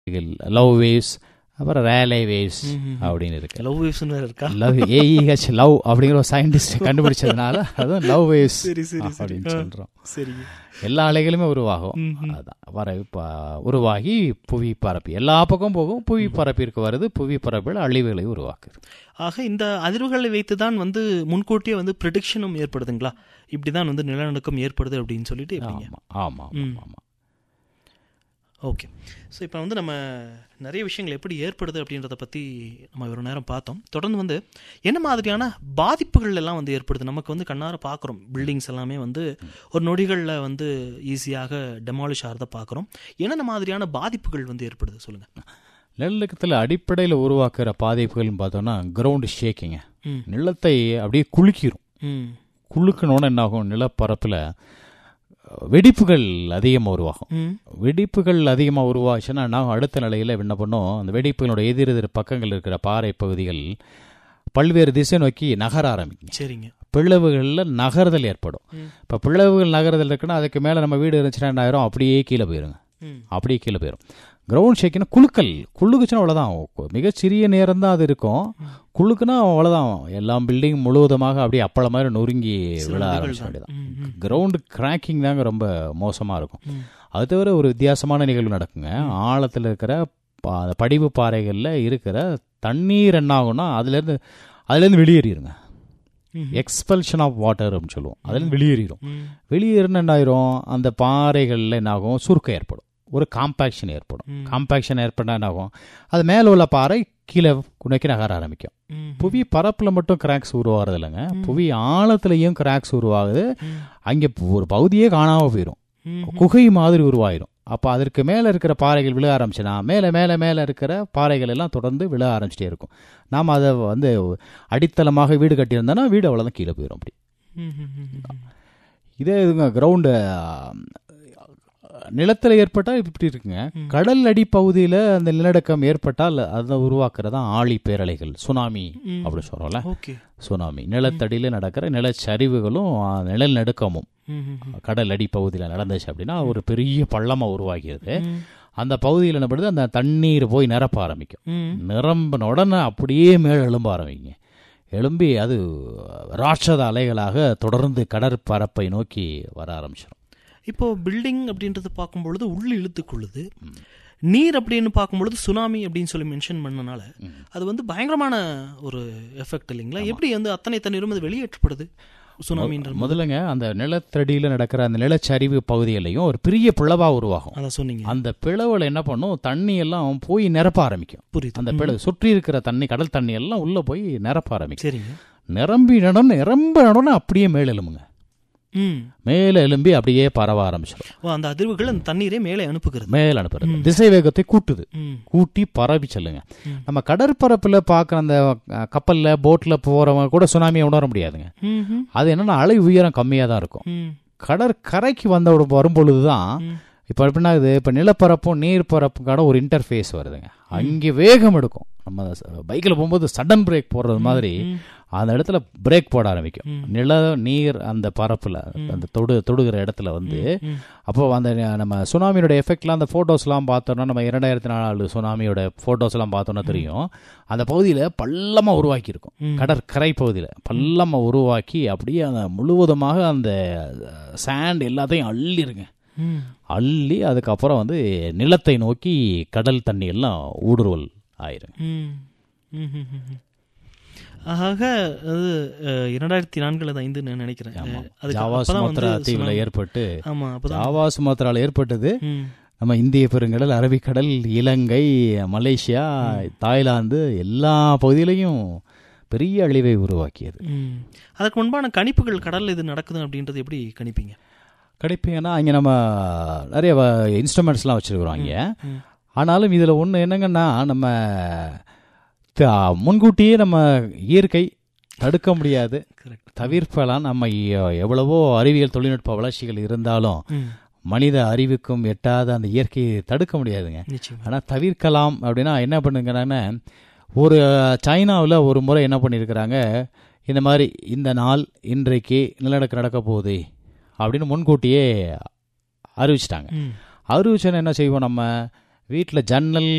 Love waves அப்புறம் Rayleigh waves அப்படின்னு இருக்கு லவ் வேவ்ஸ்னு வேற இருக்கா லவ் ஏஇஹெச் லவ் அப்படிங்கிற ஒரு சயின்டிஸ்ட் கண்டுபிடிச்சதுனால அதுவும் லவ் வேவ்ஸ் சரி சரி சரி அப்படின்னு ஆ, சொல்றோம் சரிங்க எல்லா அலைகளுமே உருவாகும் ம்ஹும். அதான் வர ப- உருவாகி புவி பரப்பி எல்லா பக்கம் போகும் புவி பரப்பிற்கு வருது புவி பரப்பில் அழிவுகளை உருவாக்குது ஆக இந்த அதிர்வுகளை வைத்து தான் வந்து முன்கூட்டியே வந்து ப்ரிடிக்ஷனும் ஏற்படுதுங்களா இப்படிதான் வந்து நிலநடுக்கம் ஏற்படுது அப்படின்னு சொல்லிட்டு எப்படிங்க ஆமா ஆமா ம். ஆமா ஓகே ஸோ இப்போ வந்து நம்ம நிறைய விஷயங்கள் எப்படி ஏற்படுது அப்படின்றத பற்றி நம்ம ஒரு நேரம் பார்த்தோம் தொடர்ந்து வந்து என்ன மாதிரியான பாதிப்புகள் எல்லாம் வந்து ஏற்படுது நமக்கு வந்து கண்ணார பார்க்குறோம் பில்டிங்ஸ் எல்லாமே வந்து ஒரு நொடிகளில் வந்து ஈஸியாக டெமாலிஷ் ஆகிறத பார்க்குறோம் என்னென்ன மாதிரியான பாதிப்புகள் வந்து ஏற்படுது சொல்லுங்கள் நிலநடுக்கத்தில் அடிப்படையில் உருவாக்குற பாதிப்புகள்னு பார்த்தோம்னா கிரவுண்டு ஷேக்கிங்க ம் நிலத்தை அப்படியே குலுக்கிரும் ம் குலுக்கணுன்னு என்ன ஆகும் நிலப்பரப்பில் வெடிப்புகள் அதிகமாக உருவாகும் ம் வெடிப்புகள் அதிகமாக உருவாச்சுன்னா நான் அடுத்த நிலையில் என்ன பண்ணோம் அந்த வெடிப்புகளோட எதிர் எதிர் பக்கங்கள் இருக்கிற பாறை பகுதிகள் பல்வேறு திசை நோக்கி நகர ஆரம்பிக்கும் சரிங்க பிளவுகளில் நகர்தல் ஏற்படும் ம். இப்போ பிளவுகள் நகர்தல் இருக்குன்னா அதுக்கு மேலே நம்ம வீடு இருந்துச்சுன்னா என்ன ஆயிரும் அப்படியே கீழே போயிருங்க ம் அப்படியே கீழே போயிடும் கிரவுண்ட் ஷேக்குன்னா குழுக்கள் குழுக்குச்சுன்னா அவ்வளோதான் மிகச்சிறிய நேரம் தான் அது இருக்கும் குழுக்குன்னா அவ்வளோதான் எல்லாம் பில்டிங் முழுவதுமாக அப்படியே அப்பள மாதிரி நொறுங்கி சில விழ நொடிகள் ஆரம்பிச்ச தான். வேண்டியதான் ம், ம். கிரவுண்டு கிராக்கிங் தாங்க ரொம்ப மோசமாக இருக்கும் ம். அது தவிர ஒரு வித்தியாசமான நிகழ்வு நடக்குங்க ஆழத்தில் இருக்கிற பா- அந்த படிவு பாறைகளில் இருக்கிற தண்ணீர் என்ன ஆகும்னா அதுலேருந்து அதுலேருந்து வெளியேறிடுங்க ம். எக்ஸ்பல்ஷன் ஆஃப் வாட்டர் அப்படின்னு சொல்லுவோம் அதுலேருந்து வெளியேறிடும் ம். வெளியேறின என்ன ஆயிரும் அந்த பாறைகளில் என்ன ஆகும் சுருக்கம் ஏற்படும் ஒரு காம்பாக்ஷன் ஏற்படும் ம். காம்பாக்ஷன் ஏற்பட்டா என்ன ஆகும் அது மேலே உள்ள பாறை கீழே நோக்கி நகர ஆரம்பிக்கும் ம். புவி பரப்பில் மட்டும் கிராக்ஸ் உருவாகிறது இல்லைங்க புவி ஆழத்துலையும் கிராக்ஸ் உருவாகுது ம். அங்கே ஒரு பகுதியே காணாமல் போயிடும் ம். குகை மாதிரி உருவாயிரும் அப்போ அதற்கு மேலே இருக்கிற பாறைகள் விழ ஆரம்பிச்சுன்னா மேலே மேலே மேலே இருக்கிற பாறைகள் எல்லாம் தொடர்ந்து விழ ஆரம்பிச்சிட்டே இருக்கும் நாம் அதை வந்து அடித்தளமாக வீடு கட்டியிருந்தோன்னா வீடு அவ்வளோதான் கீழே போயிடும் அப்படி ம். ம். ம். ம். இதே இதுங்க கிரவுண்டு நிலத்தில் ஏற்பட்டால் இப்படி இருக்குங்க கடல் அடி பகுதியில் அந்த நிலநடுக்கம் ஏற்பட்டால் அதை உருவாக்குறது தான் ஆழி பேரலைகள் சுனாமி ம். அப்படி சொல்கிறோம்ல ஓகே சுனாமி நிலத்தடியில் நடக்கிற நிலச்சரிவுகளும் ஆ, நிழல் நடுக்கமும் ம். ம். ம். கடல் அடி பகுதியில் நடந்துச்சு அப்படின்னா ஒரு பெரிய பள்ளமாக உருவாகிறது ம். அந்த பகுதியில் என்ன பண்ணுது அந்த தண்ணீர் போய் நிரப்ப ஆரம்பிக்கும் ம். நிரம்பின உடனே அப்படியே மேலே எழும்ப ஆரம்பிங்க எழும்பி அது ராட்சத அலைகளாக தொடர்ந்து கடற்பரப்பை நோக்கி வர ஆரம்பிச்சிடும் இப்போ பில்டிங் அப்படின்றது பார்க்கும்பொழுது உள்ள இழுத்துக்கொள்ளுது நீர் அப்படின்னு பார்க்கும்பொழுது சுனாமி அப்படின்னு சொல்லி மென்ஷன் பண்ணனால அது வந்து பயங்கரமான ஒரு எஃபெக்ட் இல்லைங்களா எப்படி வந்து அத்தனை தண்ணீரும் அது வெளியேற்றப்படுது சுனாமின்ற முதல்லங்க அந்த நிலத்தடியில் நடக்கிற அந்த நிலச்சரிவு பகுதிகளையும் ஒரு பெரிய பிளவா உருவாகும் அதான் சொன்னீங்க அந்த பிளவுல என்ன பண்ணும் தண்ணி எல்லாம் போய் நிரப்ப ஆரம்பிக்கும் புரியுது அந்த பிளவு சுற்றி இருக்கிற தண்ணி கடல் தண்ணி எல்லாம் உள்ள போய் நிரப்ப ஆரம்பிக்கும் சரிங்க நிரம்பி நடம் நிரம்ப நடன அப்படியே மேல் எழும்புங்க ம் மேலே எழும்பி அப்படியே பரவ ஆரம்பிச்சிடும் ஓ அந்த அதிர்வுகள் அந்த தண்ணீரை மேலே அனுப்புகிறது மேல் அனுப்புறது திசை வேகத்தை கூட்டுது ம் கூட்டி பரவி செல்லுங்க நம்ம கடற்பரப்பில் பார்க்குற அந்த அஹ், கப்பல்ல போட்ல போறவங்க கூட சுனாமியை உணர முடியாதுங்க ம் ம் அது என்னன்னா அலை உயரம் கம்மியாக தான் இருக்கும் ம் கடற்கரைக்கு வந்த வரும்பொழுது தான் ம். இப்போ எப்படின்னா இது இப்போ நிலப்பரப்பும் நீர்ப்பரப்புக்கான ஒரு இன்டர்ஃபேஸ் வருதுங்க அங்கே வேகம் எடுக்கும் நம்ம பைக்கில் போகும்போது சடன் பிரேக் போடுறது மாதிரி அந்த இடத்துல பிரேக் போட ஆரம்பிக்கும் நில நீர் அந்த பரப்பில் அந்த தொடு தொடுகிற இடத்துல வந்து ம். அப்போ அந்த ந- நம்ம சுனாமியோட எஃபெக்ட்லாம் அந்த ஃபோட்டோஸ்லாம் பார்த்தோம்னா நம்ம இரண்டாயிரத்தி நாலு சுனாமியோட ஃபோட்டோஸ்லாம் பார்த்தோன்னா தெரியும் அந்த பகுதியில் பள்ளமாக உருவாக்கியிருக்கும் கடற்கரை பகுதியில் பள்ளமாக உருவாக்கி அப்படியே அந்த முழுவதுமாக அந்த சாண்ட் எல்லாத்தையும் அள்ளிருங்க ம் அள்ளி அதுக்கப்புறம் வந்து நிலத்தை நோக்கி கடல் தண்ணி எல்லாம் ஊடுருவல் ஆயிருங்க ம். ம், ம், ம், ம். ஆக அது அஹ், இரண்டாயிரத்தி நான்குல தான் ஐந்துன்னு நினைக்கிறேன் அஹ், அதுக்கு ஜாவா அப்பதான் சுமத்ரா வந்து தீவில் சுனாமி- ஏற்பட்டு ஆமா அப்பதான் ஜாவா சுமத்ரால ஏற்பட்டது ம். நம்ம இந்திய பெருங்கடல் அரபிக்கடல் இலங்கை மலேசியா தாய்லாந்து எல்லா பகுதியிலையும் பெரிய அழிவை உருவாக்கியது ம். அதற்கு முன்பான கணிப்புகள் கடல்ல இது நடக்குது அப்படின்றது எப்படி கணிப்பீங்க கிடைப்பீங்கன்னா அங்கே நம்ம நிறைய இன்ஸ்ட்ருமெண்ட்ஸ்லாம் வச்சுருக்குறோம் அங்கே ம். ஆனாலும் இதில் ஒன்று என்னங்கன்னா நம்ம த- முன்கூட்டியே நம்ம இயற்கை தடுக்க முடியாது கரெக்ட் தவிர்ப்பலாம் நம்ம எ- எவ்வளவோ அறிவியல் தொழில்நுட்ப வளர்ச்சிகள் இருந்தாலும் ம். மனித அறிவுக்கும் எட்டாத அந்த இயற்கையை தடுக்க முடியாதுங்க நிச்சயமா ஆனால் தவிர்க்கலாம் அப்படின்னா என்ன பண்ணுங்கிறாங்கன்னா ஒரு சைனாவில் ஒரு முறை என்ன பண்ணியிருக்கிறாங்க இந்த மாதிரி இந்த நாள் இன்றைக்கு நிலநடுக்கம் நடக்க போகுது அப்படின்னு முன்கூட்டியே அறிவிச்சிட்டாங்க ம். அறிவிச்சோன்னா என்ன செய்வோம் நம்ம வீட்டில் ஜன்னல்